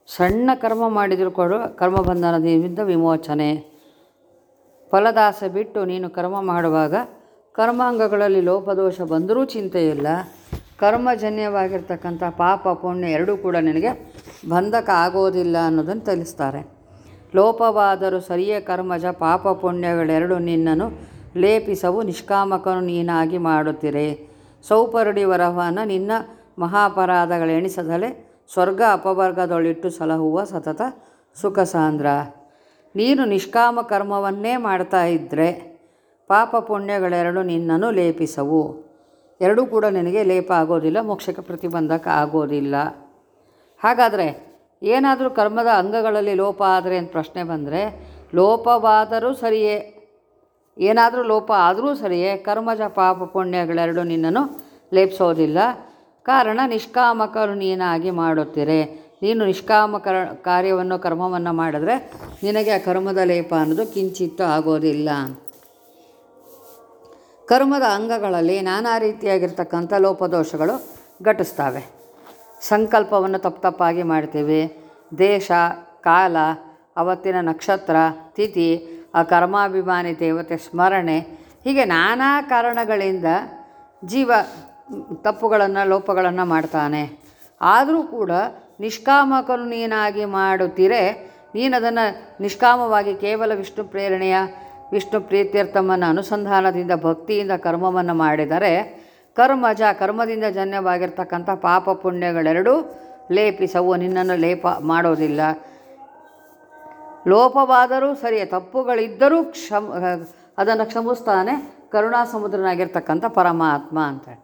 ಸಣ್ಣ ಕರ್ಮ ಮಾಡಿದರೂ ಕೂಡ ಕರ್ಮಬಂಧನದಿಂದ ವಿಮೋಚನೆ ಫಲದಾಸೆ ಬಿಟ್ಟು ನೀನು ಕರ್ಮ ಮಾಡುವಾಗ ಕರ್ಮಾಂಗಗಳಲ್ಲಿ ಲೋಪದೋಷ ಬಂದರೂ ಚಿಂತೆ ಇಲ್ಲ ಕರ್ಮಜನ್ಯವಾಗಿರ್ತಕ್ಕಂಥ ಪಾಪ ಪುಣ್ಯ ಎರಡೂ ಕೂಡ ನಿನಗೆ ಬಂಧಕ ಆಗೋದಿಲ್ಲ ಅನ್ನೋದನ್ನು ತಿಳಿಸ್ತಾರೆ ಲೋಪವಾದರೂ ಸರಿಯೇ ಕರ್ಮಜ ಪಾಪ ಪುಣ್ಯಗಳೆರಡು ನಿನ್ನನ್ನು ಲೇಪಿಸವು ನಿಷ್ಕಾಮಕನು ನೀನಾಗಿ ಮಾಡುತ್ತೀರೆ ಸೌಪರ್ಡಿ ವರವನ ನಿನ್ನ ಮಹಾಪರಾಧಗಳೆಣಿಸದಲೆ ಸ್ವರ್ಗ ಅಪವರ್ಗದೊಳಿಟ್ಟು ಸಲಹುವ ಸತತ ಸುಖ ಸಾಂದ್ರ ನೀನು ನಿಷ್ಕಾಮ ಕರ್ಮವನ್ನೇ ಮಾಡ್ತಾ ಇದ್ದರೆ ಪಾಪ ಪುಣ್ಯಗಳೆರಡು ನಿನ್ನನ್ನು ಲೇಪಿಸವು ಎರಡೂ ಕೂಡ ನಿನಗೆ ಲೇಪ ಆಗೋದಿಲ್ಲ ಮೋಕ್ಷಕ್ಕೆ ಪ್ರತಿಬಂಧಕ ಆಗೋದಿಲ್ಲ ಹಾಗಾದರೆ ಏನಾದರೂ ಕರ್ಮದ ಅಂಗಗಳಲ್ಲಿ ಲೋಪ ಆದರೆ ಅಂತ ಪ್ರಶ್ನೆ ಬಂದರೆ ಲೋಪವಾದರೂ ಸರಿಯೇ ಏನಾದರೂ ಲೋಪ ಆದರೂ ಸರಿಯೇ ಕರ್ಮಜ ಪಾಪ ಪುಣ್ಯಗಳೆರಡು ನಿನ್ನನ್ನು ಲೇಪಿಸೋದಿಲ್ಲ ಕಾರಣ ನಿಷ್ಕಾಮಕರು ನೀನಾಗಿ ಮಾಡುತ್ತೀರೆ ನೀನು ನಿಷ್ಕಾಮ ಕರ ಕಾರ್ಯವನ್ನು ಕರ್ಮವನ್ನು ಮಾಡಿದ್ರೆ ನಿನಗೆ ಆ ಕರ್ಮದ ಲೇಪ ಅನ್ನೋದು ಕಿಂಚಿತ್ತು ಆಗೋದಿಲ್ಲ ಕರ್ಮದ ಅಂಗಗಳಲ್ಲಿ ನಾನಾ ರೀತಿಯಾಗಿರ್ತಕ್ಕಂಥ ಲೋಪದೋಷಗಳು ಘಟಿಸ್ತವೆ ಸಂಕಲ್ಪವನ್ನು ತಪ್ಪು ತಪ್ಪಾಗಿ ಮಾಡ್ತೀವಿ ದೇಶ ಕಾಲ ಅವತ್ತಿನ ನಕ್ಷತ್ರ ತಿಥಿ ಆ ಕರ್ಮಾಭಿಮಾನಿ ದೇವತೆ ಸ್ಮರಣೆ ಹೀಗೆ ನಾನಾ ಕಾರಣಗಳಿಂದ ಜೀವ ತಪ್ಪುಗಳನ್ನು ಲೋಪಗಳನ್ನು ಮಾಡ್ತಾನೆ ಆದರೂ ಕೂಡ ನಿಷ್ಕಾಮಕನು ನೀನಾಗಿ ಮಾಡುತ್ತೀರೆ ನೀನು ಅದನ್ನು ನಿಷ್ಕಾಮವಾಗಿ ಕೇವಲ ವಿಷ್ಣು ಪ್ರೇರಣೆಯ ವಿಷ್ಣು ಪ್ರೀತ್ಯರ್ಥಮನ ಅನುಸಂಧಾನದಿಂದ ಭಕ್ತಿಯಿಂದ ಕರ್ಮವನ್ನು ಮಾಡಿದರೆ ಕರ್ಮಜ ಕರ್ಮದಿಂದ ಜನ್ಯವಾಗಿರ್ತಕ್ಕಂಥ ಪಾಪ ಪುಣ್ಯಗಳೆರಡೂ ಲೇಪಿಸವು ನಿನ್ನನ್ನು ಲೇಪ ಮಾಡೋದಿಲ್ಲ ಲೋಪವಾದರೂ ಸರಿಯೇ ತಪ್ಪುಗಳಿದ್ದರೂ ಕ್ಷಮ ಅದನ್ನು ಕ್ಷಮಿಸ್ತಾನೆ ಕರುಣಾ ಸಮುದ್ರನಾಗಿರ್ತಕ್ಕಂಥ ಪರಮಾತ್ಮ ಅಂತೇಳಿ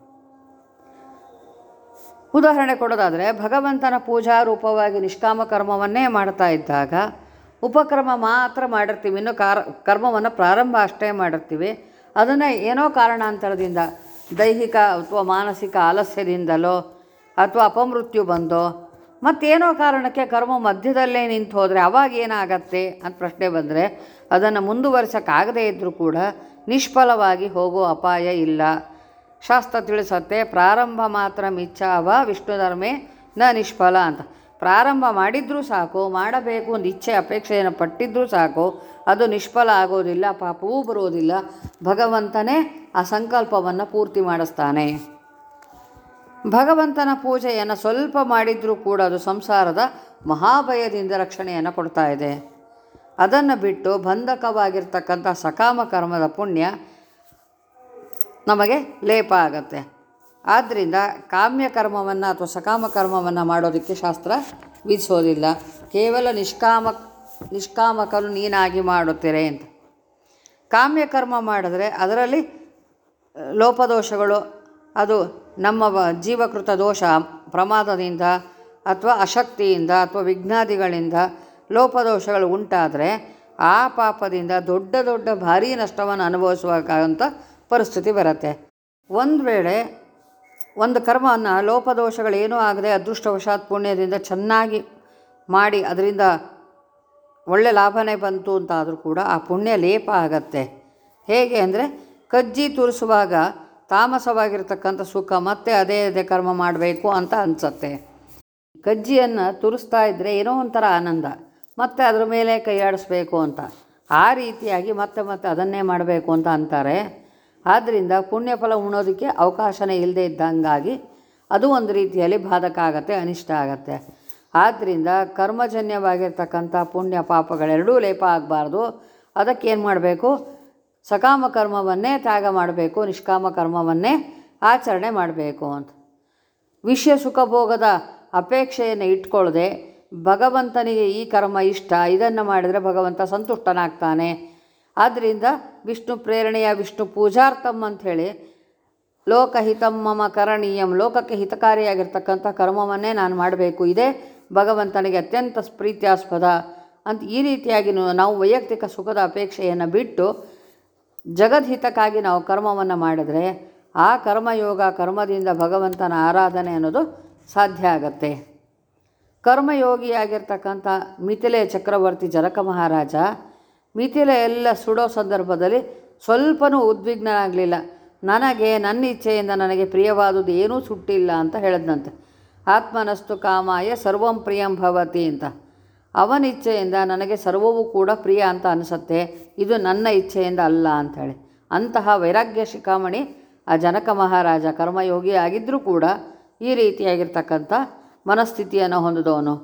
ಉದಾಹರಣೆ ಕೊಡೋದಾದರೆ ಭಗವಂತನ ಪೂಜಾ ರೂಪವಾಗಿ ನಿಷ್ಕಾಮ ಕರ್ಮವನ್ನೇ ಮಾಡ್ತಾ ಇದ್ದಾಗ ಉಪಕ್ರಮ ಮಾತ್ರ ಮಾಡಿರ್ತೀವಿ ಇನ್ನು ಕಾರ ಕರ್ಮವನ್ನು ಪ್ರಾರಂಭ ಅಷ್ಟೇ ಮಾಡಿರ್ತೀವಿ ಅದನ್ನೇ ಏನೋ ಕಾರಣಾಂತರದಿಂದ ದೈಹಿಕ ಅಥವಾ ಮಾನಸಿಕ ಆಲಸ್ಯದಿಂದಲೋ ಅಥವಾ ಅಪಮೃತ್ಯು ಬಂದೋ ಮತ್ತೇನೋ ಕಾರಣಕ್ಕೆ ಕರ್ಮ ಮಧ್ಯದಲ್ಲೇ ನಿಂತು ಹೋದರೆ ಅವಾಗ ಏನಾಗತ್ತೆ ಅಂತ ಪ್ರಶ್ನೆ ಬಂದರೆ ಅದನ್ನು ಮುಂದುವರ್ಸೋಕ್ಕಾಗದೇ ಇದ್ದರೂ ಕೂಡ ನಿಷ್ಫಲವಾಗಿ ಹೋಗೋ ಅಪಾಯ ಇಲ್ಲ ಶಾಸ್ತ್ರ ತಿಳಿಸತ್ತೆ ಪ್ರಾರಂಭ ಮಾತ್ರ ಮಿಚ್ಚಾವ ವಿಷ್ಣು ಧರ್ಮೇ ನ ನಿಷ್ಫಲ ಅಂತ ಪ್ರಾರಂಭ ಮಾಡಿದ್ರೂ ಸಾಕು ಮಾಡಬೇಕು ಒಂದು ಇಚ್ಛೆ ಅಪೇಕ್ಷೆಯನ್ನು ಪಟ್ಟಿದ್ರೂ ಸಾಕು ಅದು ನಿಷ್ಫಲ ಆಗೋದಿಲ್ಲ ಪಾಪವೂ ಬರೋದಿಲ್ಲ ಭಗವಂತನೇ ಆ ಸಂಕಲ್ಪವನ್ನು ಪೂರ್ತಿ ಮಾಡಿಸ್ತಾನೆ ಭಗವಂತನ ಪೂಜೆಯನ್ನು ಸ್ವಲ್ಪ ಮಾಡಿದ್ರೂ ಕೂಡ ಅದು ಸಂಸಾರದ ಮಹಾಭಯದಿಂದ ರಕ್ಷಣೆಯನ್ನು ಕೊಡ್ತಾ ಇದೆ ಅದನ್ನು ಬಿಟ್ಟು ಬಂಧಕವಾಗಿರ್ತಕ್ಕಂಥ ಸಕಾಮ ಕರ್ಮದ ಪುಣ್ಯ ನಮಗೆ ಲೇಪ ಆಗತ್ತೆ ಆದ್ದರಿಂದ ಕಾಮ್ಯ ಕರ್ಮವನ್ನು ಅಥವಾ ಸಕಾಮ ಕರ್ಮವನ್ನು ಮಾಡೋದಕ್ಕೆ ಶಾಸ್ತ್ರ ವಿಧಿಸೋದಿಲ್ಲ ಕೇವಲ ನಿಷ್ಕಾಮ ನಿಷ್ಕಾಮಕನು ನೀನಾಗಿ ಮಾಡುತ್ತೀರೆ ಅಂತ ಕಾಮ್ಯ ಕರ್ಮ ಮಾಡಿದ್ರೆ ಅದರಲ್ಲಿ ಲೋಪದೋಷಗಳು ಅದು ನಮ್ಮ ವ- ಜೀವಕೃತ ದೋಷ ಪ್ರಮಾದದಿಂದ ಅಥವಾ ಅಶಕ್ತಿಯಿಂದ ಅಥವಾ ವಿಘ್ನಾದಿಗಳಿಂದ ಲೋಪದೋಷಗಳು ಉಂಟಾದರೆ ಆ ಪಾಪದಿಂದ ದೊಡ್ಡ ದೊಡ್ಡ ಭಾರೀ ನಷ್ಟವನ್ನು ಅನುಭವಿಸುವಂಥ ಪರಿಸ್ಥಿತಿ ಬರುತ್ತೆ ಒಂದು ವೇಳೆ ಒಂದು ಕರ್ಮವನ್ನು ಲೋಪದೋಷಗಳೇನೂ ಆಗದೆ ಅದೃಷ್ಟವಶಾತ್ ಪುಣ್ಯದಿಂದ ಚೆನ್ನಾಗಿ ಮಾಡಿ ಅದರಿಂದ ಒಳ್ಳೆ ಲಾಭನೇ ಬಂತು ಅಂತಾದರೂ ಕೂಡ ಆ ಪುಣ್ಯ ಲೇಪ ಆಗತ್ತೆ ಹೇಗೆ ಅಂದರೆ ಕಜ್ಜಿ ತುರಿಸುವಾಗ ತಾಮಸವಾಗಿರ್ತಕ್ಕಂಥ ಸುಖ ಮತ್ತೆ ಅದೇ ಅದೇ ಕರ್ಮ ಮಾಡಬೇಕು ಅಂತ ಅನಿಸತ್ತೆ ಕಜ್ಜಿಯನ್ನು ತುರಿಸ್ತಾ ಇದ್ದರೆ ಏನೋ ಒಂಥರ ಆನಂದ ಮತ್ತೆ ಅದ್ರ ಮೇಲೆ ಕೈಯಾಡಿಸ್ಬೇಕು ಅಂತ ಆ ರೀತಿಯಾಗಿ ಮತ್ತೆ ಮತ್ತೆ ಅದನ್ನೇ ಮಾಡಬೇಕು ಅಂತ ಅಂತಾರೆ ಆದ್ದರಿಂದ ಪುಣ್ಯಫಲ ಉಣೋದಕ್ಕೆ ಅವಕಾಶನೇ ಇಲ್ಲದೆ ಇದ್ದಂಗಾಗಿ ಅದು ಒಂದು ರೀತಿಯಲ್ಲಿ ಬಾಧಕ ಆಗತ್ತೆ ಅನಿಷ್ಟ ಆಗತ್ತೆ ಆದ್ದರಿಂದ ಕರ್ಮಜನ್ಯವಾಗಿರ್ತಕ್ಕಂಥ ಪುಣ್ಯ ಪಾಪಗಳೆರಡೂ ಲೇಪ ಆಗಬಾರ್ದು ಅದಕ್ಕೇನು ಮಾಡಬೇಕು ಸಕಾಮ ಕರ್ಮವನ್ನೇ ತ್ಯಾಗ ಮಾಡಬೇಕು ನಿಷ್ಕಾಮ ಕರ್ಮವನ್ನೇ ಆಚರಣೆ ಮಾಡಬೇಕು ಅಂತ ವಿಷಯ ಸುಖಭೋಗದ ಅಪೇಕ್ಷೆಯನ್ನು ಇಟ್ಕೊಳ್ಳದೆ ಭಗವಂತನಿಗೆ ಈ ಕರ್ಮ ಇಷ್ಟ ಇದನ್ನು ಮಾಡಿದರೆ ಭಗವಂತ ಸಂತುಷ್ಟನಾಗ್ತಾನೆ ಆದ್ದರಿಂದ ವಿಷ್ಣು ಪ್ರೇರಣೆಯ ವಿಷ್ಣು ಪೂಜಾರ್ಥಂ ಅಂಥೇಳಿ ಲೋಕಹಿತಂ ಮಮ ಕರಣೀಯಂ ಲೋಕಕ್ಕೆ ಹಿತಕಾರಿಯಾಗಿರ್ತಕ್ಕಂಥ ಕರ್ಮವನ್ನೇ ನಾನು ಮಾಡಬೇಕು ಇದೇ ಭಗವಂತನಿಗೆ ಅತ್ಯಂತ ಪ್ರೀತ್ಯಾಸ್ಪದ ಅಂತ ಈ ರೀತಿಯಾಗಿ ನಾವು ವೈಯಕ್ತಿಕ ಸುಖದ ಅಪೇಕ್ಷೆಯನ್ನು ಬಿಟ್ಟು ಜಗದ್ಹಿತಕ್ಕಾಗಿ ನಾವು ಕರ್ಮವನ್ನು ಮಾಡಿದರೆ ಆ ಕರ್ಮಯೋಗ ಕರ್ಮದಿಂದ ಭಗವಂತನ ಆರಾಧನೆ ಅನ್ನೋದು ಸಾಧ್ಯ ಆಗತ್ತೆ ಕರ್ಮಯೋಗಿಯಾಗಿರ್ತಕ್ಕಂಥ ಮಿಥಿಲೆ ಚಕ್ರವರ್ತಿ ಜನಕ ಮಹಾರಾಜ ಮಿಥಿಲೆ ಎಲ್ಲ ಸುಡೋ ಸಂದರ್ಭದಲ್ಲಿ ಸ್ವಲ್ಪನೂ ಉದ್ವಿಗ್ನನಾಗಲಿಲ್ಲ ನನಗೆ ನನ್ನ ಇಚ್ಛೆಯಿಂದ ನನಗೆ ಪ್ರಿಯವಾದುದು ಏನೂ ಸುಟ್ಟಿಲ್ಲ ಅಂತ ಹೇಳಿದ್ನಂತೆ ಆತ್ಮನಸ್ತು ಕಾಮಾಯ ಸರ್ವಂ ಪ್ರಿಯಂ ಭವತಿ ಅಂತ ಅವನ ಇಚ್ಛೆಯಿಂದ ನನಗೆ ಸರ್ವವೂ ಕೂಡ ಪ್ರಿಯ ಅಂತ ಅನಿಸುತ್ತೆ ಇದು ನನ್ನ ಇಚ್ಛೆಯಿಂದ ಅಲ್ಲ ಅಂಥೇಳಿ ಅಂತಹ ವೈರಾಗ್ಯ ಶಿಖಾಮಣಿ ಆ ಜನಕ ಮಹಾರಾಜ ಕರ್ಮಯೋಗಿ ಆಗಿದ್ದರೂ ಕೂಡ ಈ ರೀತಿಯಾಗಿರ್ತಕ್ಕಂಥ ಮನಸ್ಥಿತಿಯನ್ನು ಹೊಂದಿದವನು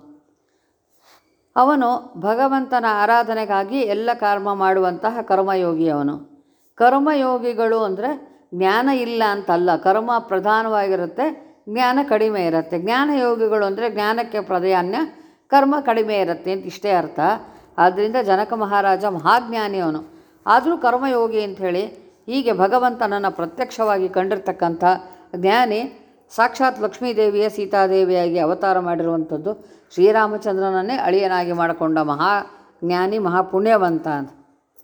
ಅವನು ಭಗವಂತನ ಆರಾಧನೆಗಾಗಿ ಎಲ್ಲ ಕರ್ಮ ಮಾಡುವಂತಹ ಕರ್ಮಯೋಗಿ ಅವನು ಕರ್ಮಯೋಗಿಗಳು ಅಂದರೆ ಜ್ಞಾನ ಇಲ್ಲ ಅಂತಲ್ಲ ಕರ್ಮ ಪ್ರಧಾನವಾಗಿರುತ್ತೆ ಜ್ಞಾನ ಕಡಿಮೆ ಇರುತ್ತೆ ಜ್ಞಾನಯೋಗಿಗಳು ಅಂದರೆ ಜ್ಞಾನಕ್ಕೆ ಪ್ರಾಧಾನ್ಯ ಕರ್ಮ ಕಡಿಮೆ ಇರುತ್ತೆ ಅಂತ ಇಷ್ಟೇ ಅರ್ಥ ಆದ್ದರಿಂದ ಜನಕ ಮಹಾರಾಜ ಮಹಾಜ್ಞಾನಿ ಅವನು ಆದರೂ ಕರ್ಮಯೋಗಿ ಅಂಥೇಳಿ ಹೀಗೆ ಭಗವಂತನನ್ನು ಪ್ರತ್ಯಕ್ಷವಾಗಿ ಕಂಡಿರ್ತಕ್ಕಂಥ ಜ್ಞಾನಿ ಸಾಕ್ಷಾತ್ ಲಕ್ಷ್ಮೀದೇವಿಯ ಸೀತಾದೇವಿಯಾಗಿ ಅವತಾರ ಮಾಡಿರುವಂಥದ್ದು ಶ್ರೀರಾಮಚಂದ್ರನನ್ನೇ ಅಳಿಯನಾಗಿ ಮಾಡಿಕೊಂಡ ಮಹಾ ಜ್ಞಾನಿ ಮಹಾಪುಣ್ಯವಂತ ಅಂತ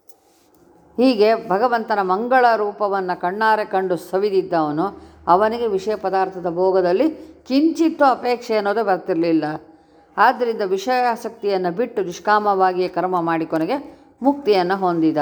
ಹೀಗೆ ಭಗವಂತನ ಮಂಗಳ ರೂಪವನ್ನು ಕಣ್ಣಾರೆ ಕಂಡು ಸವಿದಿದ್ದವನು ಅವನಿಗೆ ವಿಷಯ ಪದಾರ್ಥದ ಭೋಗದಲ್ಲಿ ಕಿಂಚಿತ್ತೂ ಅಪೇಕ್ಷೆ ಅನ್ನೋದು ಬರ್ತಿರಲಿಲ್ಲ ಆದ್ದರಿಂದ ವಿಷಯಾಸಕ್ತಿಯನ್ನು ಬಿಟ್ಟು ನಿಷ್ಕಾಮವಾಗಿಯೇ ಕರ್ಮ ಮಾಡಿ ಕೊನೆಗೆ ಮುಕ್ತಿಯನ್ನು ಹೊಂದಿದ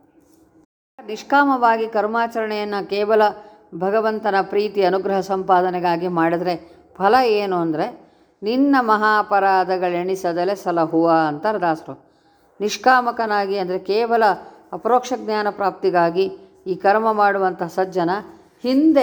ನಿಷ್ಕಾಮವಾಗಿ ಕರ್ಮಾಚರಣೆಯನ್ನು ಕೇವಲ ಭಗವಂತನ ಪ್ರೀತಿ ಅನುಗ್ರಹ ಸಂಪಾದನೆಗಾಗಿ ಮಾಡಿದ್ರೆ ಫಲ ಏನು ಅಂದರೆ ನಿನ್ನ ಮಹಾಪರಾಧಗಳೆಣಿಸದಲೆ ಸಲಹುವ ಅಂತಾರೆ ದಾಸರು ನಿಷ್ಕಾಮಕನಾಗಿ ಅಂದರೆ ಕೇವಲ ಅಪರೋಕ್ಷ ಜ್ಞಾನ ಪ್ರಾಪ್ತಿಗಾಗಿ ಈ ಕರ್ಮ ಮಾಡುವಂಥ ಸಜ್ಜನ ಹಿಂದೆ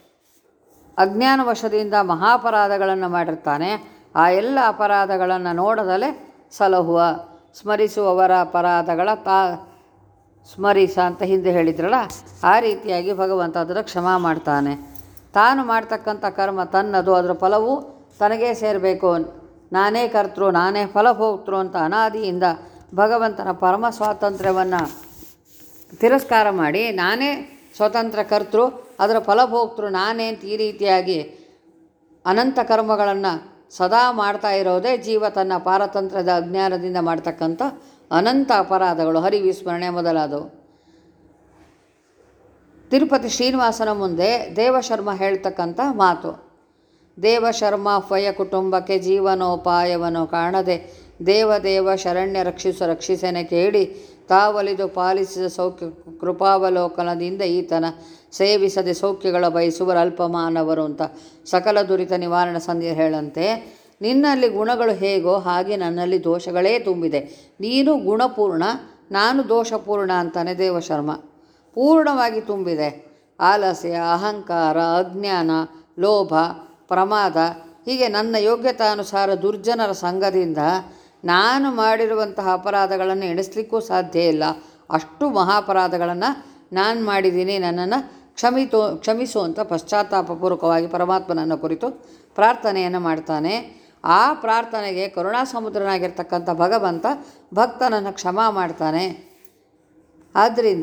ಅಜ್ಞಾನ ವಶದಿಂದ ಮಹಾಪರಾಧಗಳನ್ನು ಮಾಡಿರ್ತಾನೆ ಆ ಎಲ್ಲ ಅಪರಾಧಗಳನ್ನು ನೋಡದಲೇ ಸಲಹುವ ಸ್ಮರಿಸುವವರ ಅಪರಾಧಗಳ ತಾ ಸ್ಮರಿಸ ಅಂತ ಹಿಂದೆ ಹೇಳಿದ್ರಲ್ಲ ಆ ರೀತಿಯಾಗಿ ಭಗವಂತ ಅದರ ಕ್ಷಮಾ ಮಾಡ್ತಾನೆ ತಾನು ಮಾಡ್ತಕ್ಕಂಥ ಕರ್ಮ ತನ್ನದು ಅದರ ಫಲವು ತನಗೇ ಸೇರಬೇಕು ನಾನೇ ಕರ್ತೃ ನಾನೇ ಫಲಭೋಕ್ತೃ ಅಂತ ಅನಾದಿಯಿಂದ ಭಗವಂತನ ಪರಮ ಸ್ವಾತಂತ್ರ್ಯವನ್ನು ತಿರಸ್ಕಾರ ಮಾಡಿ ನಾನೇ ಸ್ವತಂತ್ರ ಕರ್ತೃ ಅದರ ಫಲಭೋಕ್ತೃ ನಾನೇ ಅಂತ ಈ ರೀತಿಯಾಗಿ ಅನಂತ ಕರ್ಮಗಳನ್ನು ಸದಾ ಮಾಡ್ತಾ ಇರೋದೇ ಜೀವ ತನ್ನ ಪಾರತಂತ್ರ್ಯದ ಅಜ್ಞಾನದಿಂದ ಮಾಡ್ತಕ್ಕಂಥ ಅನಂತ ಅಪರಾಧಗಳು ಹರಿವಿಸ್ಮರಣೆ ಮೊದಲಾದವು ತಿರುಪತಿ ಶ್ರೀನಿವಾಸನ ಮುಂದೆ ದೇವಶರ್ಮ ಹೇಳ್ತಕ್ಕಂಥ ಮಾತು ದೇವಶರ್ಮ ಫಯ ಕುಟುಂಬಕ್ಕೆ ಜೀವನೋಪಾಯವನ್ನು ಕಾಣದೆ ದೇವದೇವ ಶರಣ್ಯ ರಕ್ಷಿಸು ರಕ್ಷಿಸನೆ ಕೇಳಿ ತಾವಲಿದು ಪಾಲಿಸಿದ ಸೌಖ್ಯ ಕೃಪಾವಲೋಕನದಿಂದ ಈತನ ಸೇವಿಸದೆ ಸೌಖ್ಯಗಳ ಬಯಸುವರು ಅಲ್ಪಮಾನವರು ಅಂತ ಸಕಲ ದುರಿತ ನಿವಾರಣೆ ಸಂಧಿ ಹೇಳಂತೆ ನಿನ್ನಲ್ಲಿ ಗುಣಗಳು ಹೇಗೋ ಹಾಗೆ ನನ್ನಲ್ಲಿ ದೋಷಗಳೇ ತುಂಬಿದೆ ನೀನು ಗುಣಪೂರ್ಣ ನಾನು ದೋಷಪೂರ್ಣ ಅಂತಾನೆ ದೇವಶರ್ಮ ಪೂರ್ಣವಾಗಿ ತುಂಬಿದೆ ಆಲಸ್ಯ ಅಹಂಕಾರ ಅಜ್ಞಾನ ಲೋಭ ಪ್ರಮಾದ ಹೀಗೆ ನನ್ನ ಯೋಗ್ಯತಾನುಸಾರ ದುರ್ಜನರ ಸಂಘದಿಂದ ನಾನು ಮಾಡಿರುವಂತಹ ಅಪರಾಧಗಳನ್ನು ಎಣಿಸ್ಲಿಕ್ಕೂ ಸಾಧ್ಯ ಇಲ್ಲ ಅಷ್ಟು ಮಹಾಪರಾಧಗಳನ್ನು ನಾನು ಮಾಡಿದ್ದೀನಿ ನನ್ನನ್ನು ಕ್ಷಮಿತು ಕ್ಷಮಿಸು ಅಂತ ಪಶ್ಚಾತ್ತಾಪಪೂರ್ವಕವಾಗಿ ಪರಮಾತ್ಮನನ್ನು ಕುರಿತು ಪ್ರಾರ್ಥನೆಯನ್ನು ಮಾಡ್ತಾನೆ ಆ ಪ್ರಾರ್ಥನೆಗೆ ಕರುಣಾ ಸಮುದ್ರನಾಗಿರ್ತಕ್ಕಂಥ ಭಗವಂತ ಭಕ್ತನನ್ನು ಕ್ಷಮಾ ಮಾಡ್ತಾನೆ ಆದ್ದರಿಂದ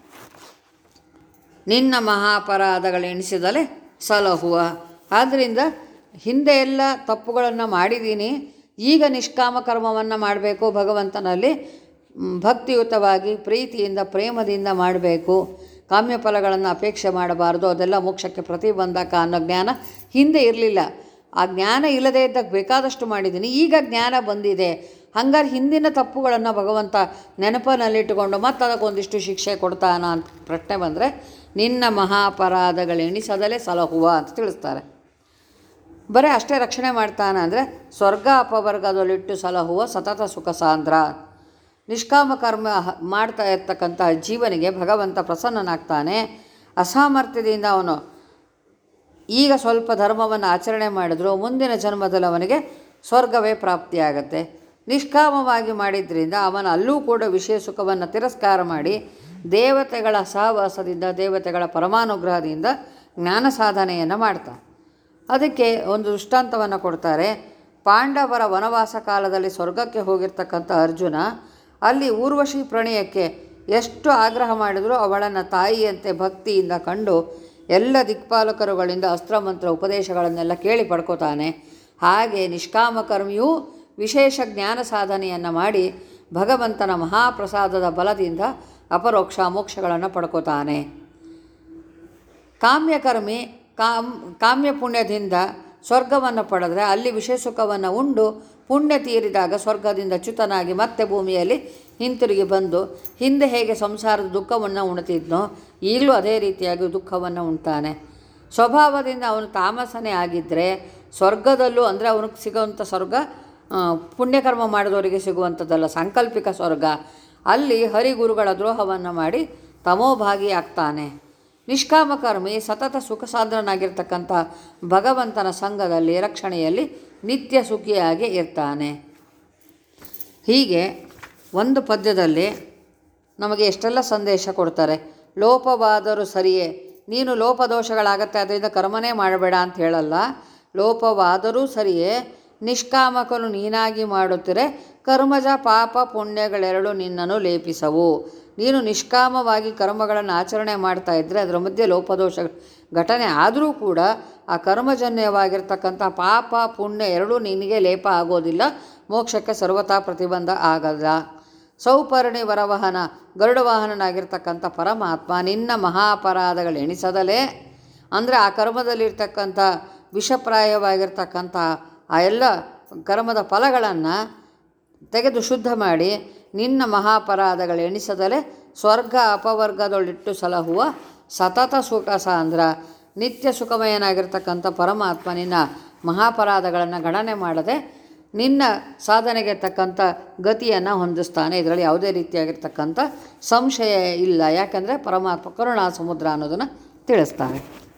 ನಿನ್ನ ಮಹಾಪರಾಧಗಳೆಣಿಸಿದಲೇ ಸಲಹುವ ಆದ್ದರಿಂದ ಹಿಂದೆ ಎಲ್ಲ ತಪ್ಪುಗಳನ್ನು ಮಾಡಿದ್ದೀನಿ ಈಗ ನಿಷ್ಕಾಮ ಕರ್ಮವನ್ನು ಮಾಡಬೇಕು ಭಗವಂತನಲ್ಲಿ ಮ್, ಭಕ್ತಿಯುತವಾಗಿ ಪ್ರೀತಿಯಿಂದ ಪ್ರೇಮದಿಂದ ಮಾಡಬೇಕು ಕಾಮ್ಯ ಫಲಗಳನ್ನು ಅಪೇಕ್ಷೆ ಮಾಡಬಾರ್ದು ಅದೆಲ್ಲ ಮೋಕ್ಷಕ್ಕೆ ಪ್ರತಿಬಂಧಕ ಅನ್ನೋ ಜ್ಞಾನ ಹಿಂದೆ ಇರಲಿಲ್ಲ ಆ ಜ್ಞಾನ ಇಲ್ಲದೇ ಇದ್ದಾಗ ಬೇಕಾದಷ್ಟು ಮಾಡಿದ್ದೀನಿ ಈಗ ಜ್ಞಾನ ಬಂದಿದೆ ಹಂಗಾರೆ ಹಿಂದಿನ ತಪ್ಪುಗಳನ್ನು ಭಗವಂತ ನೆನಪನಲ್ಲಿಟ್ಟುಕೊಂಡು ಮತ್ತೆ ಅದಕ್ಕೊಂದಿಷ್ಟು ಶಿಕ್ಷೆ ಕೊಡ್ತಾನ ಅಂತ ಪ್ರಶ್ನೆ ಬಂದರೆ ನಿನ್ನ ಮಹಾಪರಾಧಗಳೆಣಿಸದಲೇ ಸಲಹುವ ಅಂತ ತಿಳಿಸ್ತಾರೆ ಬರೀ ಅಷ್ಟೇ ರಕ್ಷಣೆ ಮಾಡ್ತಾನೆ ಅಂದರೆ ಸ್ವರ್ಗ ಅಪವರ್ಗದಲ್ಲಿಟ್ಟು ಸಲಹುವ ಸತತ ಸುಖ ಸಾಂದ್ರ ನಿಷ್ಕಾಮ ಕರ್ಮ ಹ- ಮಾಡ್ತಾ ಇರ್ತಕ್ಕಂಥ ಜೀವನಿಗೆ ಭಗವಂತ ಪ್ರಸನ್ನನಾಗ್ತಾನೆ ಅಸಾಮರ್ಥ್ಯದಿಂದ ಅವನು ಈಗ ಸ್ವಲ್ಪ ಧರ್ಮವನ್ನು ಆಚರಣೆ ಮಾಡಿದ್ರು ಮುಂದಿನ ಜನ್ಮದಲ್ಲಿ ಅವನಿಗೆ ಸ್ವರ್ಗವೇ ಪ್ರಾಪ್ತಿಯಾಗತ್ತೆ ನಿಷ್ಕಾಮವಾಗಿ ಮಾಡಿದ್ರಿಂದ ಅವನ ಅಲ್ಲೂ ಕೂಡ ವಿಷಯ ಸುಖವನ್ನು ತಿರಸ್ಕಾರ ಮಾಡಿ ದೇವತೆಗಳ ಸಹವಾಸದಿಂದ ದೇವತೆಗಳ ಪರಮಾನುಗ್ರಹದಿಂದ ಜ್ಞಾನ ಸಾಧನೆಯನ್ನು ಮಾಡ್ತಾನೆ ಅದಕ್ಕೆ ಒಂದು ದೃಷ್ಟಾಂತವನ್ನು ಕೊಡ್ತಾರೆ ಪಾಂಡವರ ವನವಾಸ ಕಾಲದಲ್ಲಿ ಸ್ವರ್ಗಕ್ಕೆ ಹೋಗಿರ್ತಕ್ಕಂಥ ಅರ್ಜುನ ಅಲ್ಲಿ ಊರ್ವಶಿ ಪ್ರಣಯಕ್ಕೆ ಎಷ್ಟು ಆಗ್ರಹ ಮಾಡಿದರೂ ಅವಳನ್ನು ತಾಯಿಯಂತೆ ಭಕ್ತಿಯಿಂದ ಕಂಡು ಎಲ್ಲ ದಿಕ್ಪಾಲಕರುಗಳಿಂದ ಅಸ್ತ್ರಮಂತ್ರ ಉಪದೇಶಗಳನ್ನೆಲ್ಲ ಕೇಳಿ ಪಡ್ಕೋತಾನೆ ಹಾಗೆ ನಿಷ್ಕಾಮ ಕರ್ಮಿಯೂ ವಿಶೇಷ ಜ್ಞಾನ ಸಾಧನೆಯನ್ನು ಮಾಡಿ ಭಗವಂತನ ಮಹಾಪ್ರಸಾದದ ಬಲದಿಂದ ಅಪರೋಕ್ಷ ಮೋಕ್ಷಗಳನ್ನು ಪಡ್ಕೋತಾನೆ ಕಾಮ್ಯಕರ್ಮಿ ಕಾಮ್ ಕಾಮ್ಯ ಪುಣ್ಯದಿಂದ ಸ್ವರ್ಗವನ್ನು ಪಡೆದ್ರೆ ಅಲ್ಲಿ ವಿಷಯ ಸುಖವನ್ನು ಉಂಡು ಪುಣ್ಯ ತೀರಿದಾಗ ಸ್ವರ್ಗದಿಂದ ಚ್ಯುತನಾಗಿ ಮತ್ತೆ ಭೂಮಿಯಲ್ಲಿ ಹಿಂತಿರುಗಿ ಬಂದು ಹಿಂದೆ ಹೇಗೆ ಸಂಸಾರದ ದುಃಖವನ್ನು ಉಣ್ತಿದ್ನೋ ಈಗಲೂ ಅದೇ ರೀತಿಯಾಗಿ ದುಃಖವನ್ನು ಉಣ್ತಾನೆ ಸ್ವಭಾವದಿಂದ ಅವನು ತಾಮಸನೇ ಆಗಿದ್ದರೆ ಸ್ವರ್ಗದಲ್ಲೂ ಅಂದರೆ ಅವನಿಗೆ ಸಿಗುವಂಥ ಸ್ವರ್ಗ ಆ, ಪುಣ್ಯಕರ್ಮ ಮಾಡಿದವರಿಗೆ ಸಿಗುವಂಥದ್ದಲ್ಲ ಸಾಂಕಲ್ಪಿಕ ಸ್ವರ್ಗ ಅಲ್ಲಿ ಹರಿಗುರುಗಳ ದ್ರೋಹವನ್ನು ಮಾಡಿ ತಮೋಭಾಗಿ ಆಗ್ತಾನೆ ನಿಷ್ಕಾಮಕರ್ಮಿ ಸತತ ಸುಖ ಸಾಧನನಾಗಿರ್ತಕ್ಕಂಥ ಭಗವಂತನ ಸಂಘದಲ್ಲಿ ರಕ್ಷಣೆಯಲ್ಲಿ ನಿತ್ಯ ಸುಖಿಯಾಗಿ ಇರ್ತಾನೆ ಹೀಗೆ ಒಂದು ಪದ್ಯದಲ್ಲಿ ನಮಗೆ ಎಷ್ಟೆಲ್ಲ ಸಂದೇಶ ಕೊಡ್ತಾರೆ ಲೋಪವಾದರೂ ಸರಿಯೇ ನೀನು ಲೋಪದೋಷಗಳಾಗತ್ತೆ ಅದರಿಂದ ಕರ್ಮನೇ ಮಾಡಬೇಡ ಅಂತ ಹೇಳಲ್ಲ ಲೋಪವಾದರೂ ಸರಿಯೇ ನಿಷ್ಕಾಮಕನು ನೀನಾಗಿ ಮಾಡುತ್ತಿರೆ ಕರ್ಮಜ ಪಾಪ ಪುಣ್ಯಗಳೆರಡು ನಿನ್ನನ್ನು ಲೇಪಿಸವು ನೀನು ನಿಷ್ಕಾಮವಾಗಿ ಕರ್ಮಗಳನ್ನು ಆಚರಣೆ ಮಾಡ್ತಾ ಇದ್ದರೆ ಅದರ ಮಧ್ಯೆ ಲೋಪದೋಷ ಘಟನೆ ಆದರೂ ಕೂಡ ಆ ಕರ್ಮಜನ್ಯವಾಗಿರ್ತಕ್ಕಂಥ ಪಾಪ ಪುಣ್ಯ ಎರಡೂ ನಿನಗೆ ಲೇಪ ಆಗೋದಿಲ್ಲ ಮೋಕ್ಷಕ್ಕೆ ಸರ್ವತಾ ಪ್ರತಿಬಂಧ ಆಗಲ್ಲ ಸೌಪರ್ಣಿ ವರವಾಹನ ಗರುಡವಾಹನನಾಗಿರ್ತಕ್ಕಂಥ ಪರಮಾತ್ಮ ನಿನ್ನ ಮಹಾಪರಾಧಗಳು ಎಣಿಸದಲೇ ಅಂದರೆ ಆ ಕರ್ಮದಲ್ಲಿರ್ತಕ್ಕಂಥ ವಿಷಪ್ರಾಯವಾಗಿರ್ತಕ್ಕಂಥ ಆ ಎಲ್ಲ ಕರ್ಮದ ಫಲಗಳನ್ನು ತೆಗೆದು ಶುದ್ಧ ಮಾಡಿ ನಿನ್ನ ಮಹಾಪರಾಧಗಳು ಎಣಿಸದಲೇ ಸ್ವರ್ಗ ಅಪವರ್ಗದೊಳಿಟ್ಟು ಸಲಹುವ ಸತತ ಸುಖ ಸಾಂದ್ರ ನಿತ್ಯ ಸುಖಮಯನಾಗಿರ್ತಕ್ಕಂಥ ಪರಮಾತ್ಮ ನಿನ್ನ ಮಹಾಪರಾಧಗಳನ್ನು ಗಣನೆ ಮಾಡದೆ ನಿನ್ನ ಸಾಧನೆಗೆ ತಕ್ಕಂಥ ಗತಿಯನ್ನು ಹೊಂದಿಸ್ತಾನೆ ಇದರಲ್ಲಿ ಯಾವುದೇ ರೀತಿಯಾಗಿರ್ತಕ್ಕಂಥ ಸಂಶಯ ಇಲ್ಲ ಯಾಕೆಂದರೆ ಪರಮಾತ್ಮ ಕರುಣಾ ಸಮುದ್ರ ಅನ್ನೋದನ್ನು ತಿಳಿಸ್ತಾರೆ